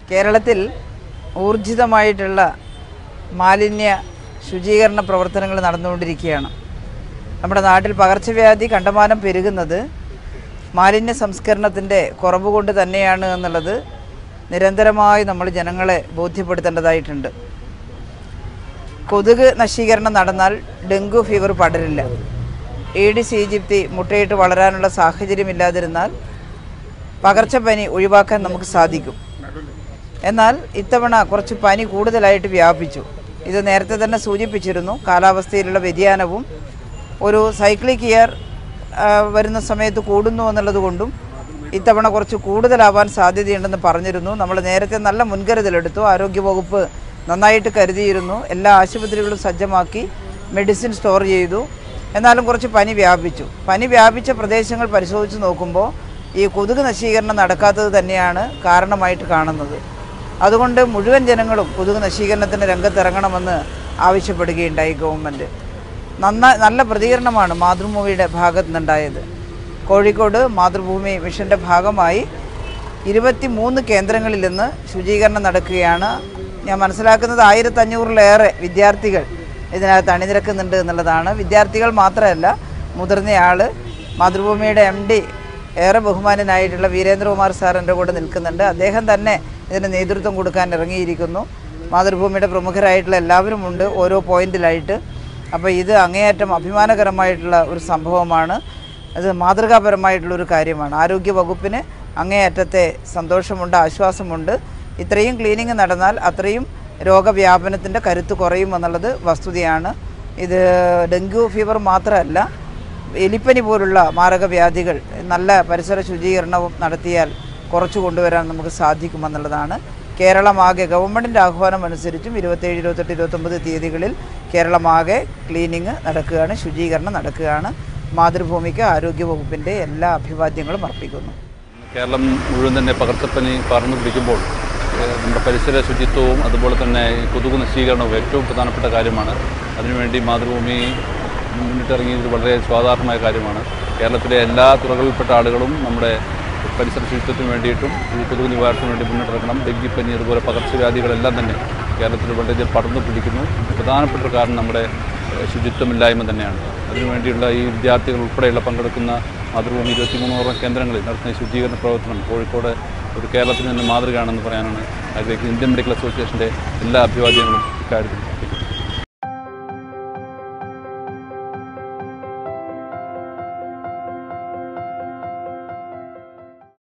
കേരളത്തിൽ ഊർജിതമായിട്ടുള്ള മാലിന്യ ശുചീകരണ പ്രവർത്തനങ്ങൾ നടന്നുകൊണ്ടിരിക്കുകയാണ് നമ്മുടെ നാട്ടിൽ പകർച്ചവ്യാധി കണ്ടമാനം പെരുകുന്നത് മാലിന്യ സംസ്കരണത്തിൻ്റെ കുറവ് കൊണ്ട് തന്നെയാണ് എന്നുള്ളത് നിരന്തരമായി നമ്മൾ ജനങ്ങളെ ബോധ്യപ്പെടുത്തേണ്ടതായിട്ടുണ്ട് കൊതുക് നശീകരണം നടന്നാൽ ഡെങ്കു ഫീവർ പടരില്ല ഏഡിസ് ഈജിപ്തി മുട്ടയിട്ട് വളരാനുള്ള സാഹചര്യമില്ലാതിരുന്നാൽ പകർച്ചപ്പനി ഒഴിവാക്കാൻ നമുക്ക് സാധിക്കും എന്നാൽ ഇത്തവണ കുറച്ച് പനി കൂടുതലായിട്ട് വ്യാപിച്ചു ഇത് നേരത്തെ തന്നെ സൂചിപ്പിച്ചിരുന്നു കാലാവസ്ഥയിലുള്ള വ്യതിയാനവും ഒരു സൈക്ലിക് ഇയർ ആ, വരുന്ന സമയത്ത് കൂടുന്നു എന്നുള്ളത് കൊണ്ടും ഇത്തവണ കുറച്ച് കൂടുതലാവാൻ സാധ്യതയുണ്ടെന്ന് പറഞ്ഞിരുന്നു നമ്മൾ നേരത്തെ നല്ല മുൻകരുതലെടുത്തു ആരോഗ്യവകുപ്പ് നന്നായിട്ട് കരുതിയിരുന്നു എല്ലാ ആശുപത്രികളും സജ്ജമാക്കി മെഡിസിൻ സ്റ്റോർ ചെയ്തു എന്നാലും കുറച്ച് പനി വ്യാപിച്ചു പനി വ്യാപിച്ച പ്രദേശങ്ങൾ പരിശോധിച്ച് നോക്കുമ്പോൾ ഈ കൊതുക് നശീകരണം നടക്കാത്തത് തന്നെയാണ് കാരണമായിട്ട് കാണുന്നത് അതുകൊണ്ട് മുഴുവൻ ജനങ്ങളും കൊതുക് നശീകരണത്തിന് രംഗത്തിറങ്ങണമെന്ന് ആവശ്യപ്പെടുകയുണ്ടായി ഗവൺമെൻറ് നന്ന നല്ല പ്രതികരണമാണ് മാതൃഭൂമിയുടെ ഭാഗത്തു നിന്നുണ്ടായത് കോഴിക്കോട് മാതൃഭൂമി മിഷൻ്റെ ഭാഗമായി ഇരുപത്തി മൂന്ന് കേന്ദ്രങ്ങളിൽ നിന്ന് ശുചീകരണം നടക്കുകയാണ് ഞാൻ മനസ്സിലാക്കുന്നത് ആയിരത്തഞ്ഞൂറിലേറെ വിദ്യാർത്ഥികൾ ഇതിനകത്ത് അണിനിരക്കുന്നുണ്ട് എന്നുള്ളതാണ് വിദ്യാർത്ഥികൾ മാത്രമല്ല മുതിർന്നയാൾ മാതൃഭൂമിയുടെ എം ഡി ഏറെ ബഹുമാനനായിട്ടുള്ള വീരേന്ദ്രകുമാർ സാർ എൻ്റെ കൂടെ നിൽക്കുന്നുണ്ട് അദ്ദേഹം തന്നെ ഇതിന് നേതൃത്വം കൊടുക്കാൻ ഇറങ്ങിയിരിക്കുന്നു മാതൃഭൂമിയുടെ പ്രമുഖരായിട്ടുള്ള എല്ലാവരും ഉണ്ട് ഓരോ പോയിന്റിലായിട്ട് അപ്പോൾ ഇത് അങ്ങേയറ്റം അഭിമാനകരമായിട്ടുള്ള ഒരു സംഭവമാണ് അത് മാതൃകാപരമായിട്ടുള്ള ഒരു കാര്യമാണ് ആരോഗ്യ വകുപ്പിന് അങ്ങേയറ്റത്തെ സന്തോഷമുണ്ട് ആശ്വാസമുണ്ട് ഇത്രയും ക്ലീനിങ് നടന്നാൽ അത്രയും രോഗവ്യാപനത്തിൻ്റെ കരുത്ത് കുറയുമെന്നുള്ളത് വസ്തുതയാണ് ഇത് ഡെങ്കു ഫീവർ മാത്രമല്ല എലിപ്പനി പോലുള്ള മാരകവ്യാധികൾ നല്ല പരിസര ശുചീകരണവും നടത്തിയാൽ കുറച്ചു കൊണ്ടുവരാൻ നമുക്ക് സാധിക്കുമെന്നുള്ളതാണ് കേരളമാകെ ഗവൺമെൻറ്റിൻ്റെ ആഹ്വാനം അനുസരിച്ചും ഇരുപത്തേഴ് ഇരുപത്തെട്ട് ഇരുപത്തൊമ്പത് തീയതികളിൽ കേരളമാകെ ക്ലീനിങ് നടക്കുകയാണ് ശുചീകരണം നടക്കുകയാണ് മാതൃഭൂമിക്ക് ആരോഗ്യവകുപ്പിൻ്റെ എല്ലാ അഭിവാദ്യങ്ങളും അർപ്പിക്കുന്നു കേരളം മുഴുവൻ തന്നെ പകർച്ചപ്പനി പടർന്നു പിടിക്കുമ്പോൾ ഏഹ്, നമ്മുടെ പരിസര ശുചിത്വവും അതുപോലെ തന്നെ ഈ കൊതുക് നശീകരണവും ഏറ്റവും പ്രധാനപ്പെട്ട കാര്യമാണ് അതിനുവേണ്ടി മാതൃഭൂമി മുന്നിട്ടിറങ്ങിയത് വളരെ സ്വാധാരണമായ കാര്യമാണ് കേരളത്തിലെ എല്ലാ തുറകളിൽപ്പെട്ട ആളുകളും നമ്മുടെ പരിസര ശുചിത്വത്തിന് വേണ്ടിയിട്ടും ഈ കൊതുക് നിവാരണത്തിന് വേണ്ടി മുന്നിട്ടിറങ്ങണം ഡെങ്കിപ്പനി അതുപോലെ പകർച്ചവ്യാധികളെല്ലാം തന്നെ കേരളത്തിൽ വളരെ പടർന്നു പിടിക്കുന്നു പ്രധാനപ്പെട്ട ഒരു കാരണം നമ്മുടെ ഏഹ്, ശുചിത്വമില്ലായ്മ തന്നെയാണ് അതിനുവേണ്ടിയുള്ള ഈ വിദ്യാർത്ഥികൾ ഉൾപ്പെടെയുള്ള പങ്കെടുക്കുന്ന മാതൃഭൂമി ഇരുപത്തിമൂന്നോളം കേന്ദ്രങ്ങളിൽ നടത്തുന്ന ഈ ശുചീകരണ പ്രവർത്തനം കോഴിക്കോട് ഒരു കേരളത്തിൽ നിന്ന് മാതൃകയാണെന്ന് പറയാനാണ് ആഗ്രഹിക്കുന്നത് ഇന്ത്യൻ മെഡിക്കൽ അസോസിയേഷൻ്റെ എല്ലാ അഭിവാദ്യങ്ങളും ഇക്കാര്യത്തിൽ